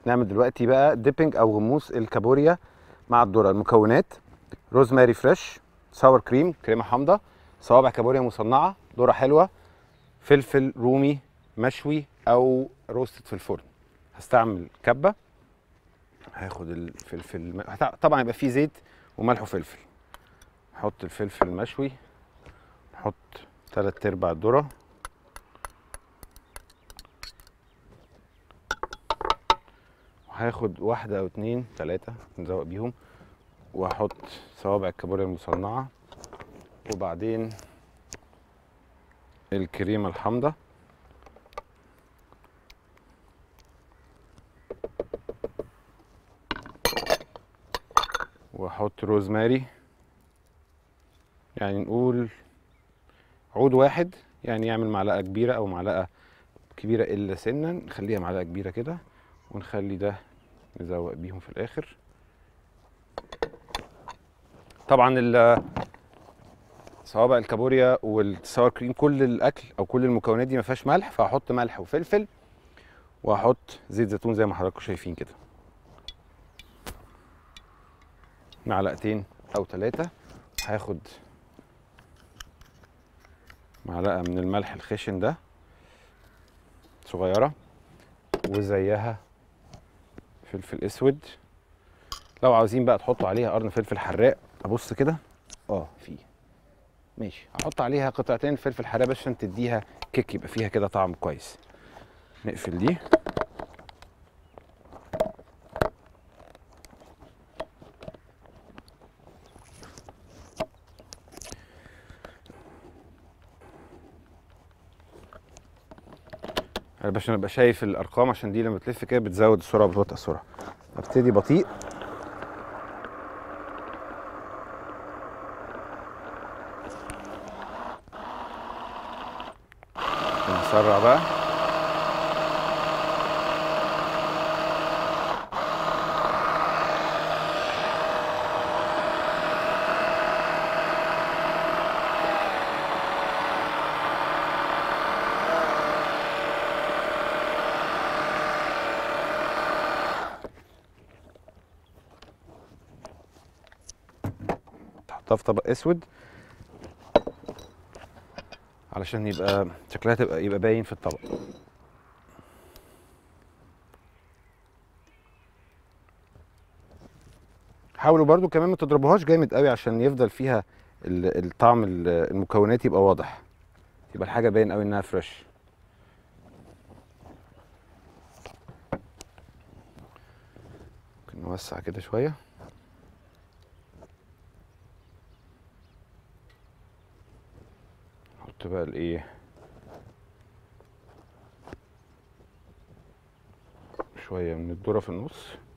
نعمل دلوقتي بقى ديبنج او غموس الكابوريا مع الذره المكونات روزماري فريش ساور كريم كريمه حامضه صوابع كابوريا مصنعه ذره حلوه فلفل رومي مشوي او روستد في الفرن هستعمل كبه هاخد الفلفل هت- طبعا يبقى فيه زيت وملح وفلفل نحط الفلفل المشوي نحط تلات ارباع الذره وهاخد واحدة أو اتنين تلاتة نزوق بيهم وهحط صوابع الكابوريا المصنعة وبعدين الكريمة الحامضة واحط روزماري يعني نقول عود واحد يعني يعمل معلقة كبيرة أو معلقة كبيرة إلا سنة نخليها معلقة كبيرة كده ونخلي ده نزوق بيهم في الآخر طبعا ال صوابع الكابوريا والساور كريم كل الاكل او كل المكونات دي ما فيهاش ملح فهحط ملح وفلفل وهحط زيت زيتون زي ما حضراتكم شايفين كده معلقتين او ثلاثه هاخد معلقه من الملح الخشن ده صغيره وزيها فلفل اسود لو عاوزين بقى تحطوا عليها قرن فلفل حراق ابص كده اه في ماشي هحط عليها قطعتين فلفل حراق بس عشان تديها كيك يبقى فيها كده طعم كويس نقفل دي انا باش ابقى شايف الارقام عشان دي لما تلف كده بتزود السرعه وبتبطئ السرعه ابتدي بطيء نسرع بقى تحطها في طبق اسود علشان يبقى شكلها تبقى يبقى باين في الطبق حاولوا برضو كمان ما تضربوهاش جامد قوي عشان يفضل فيها ال- الطعم ال- المكونات يبقى واضح يبقى الحاجه باين قوي انها فريش ممكن نوسع كده شويه نحط بقى الايه شويه من الذره في النص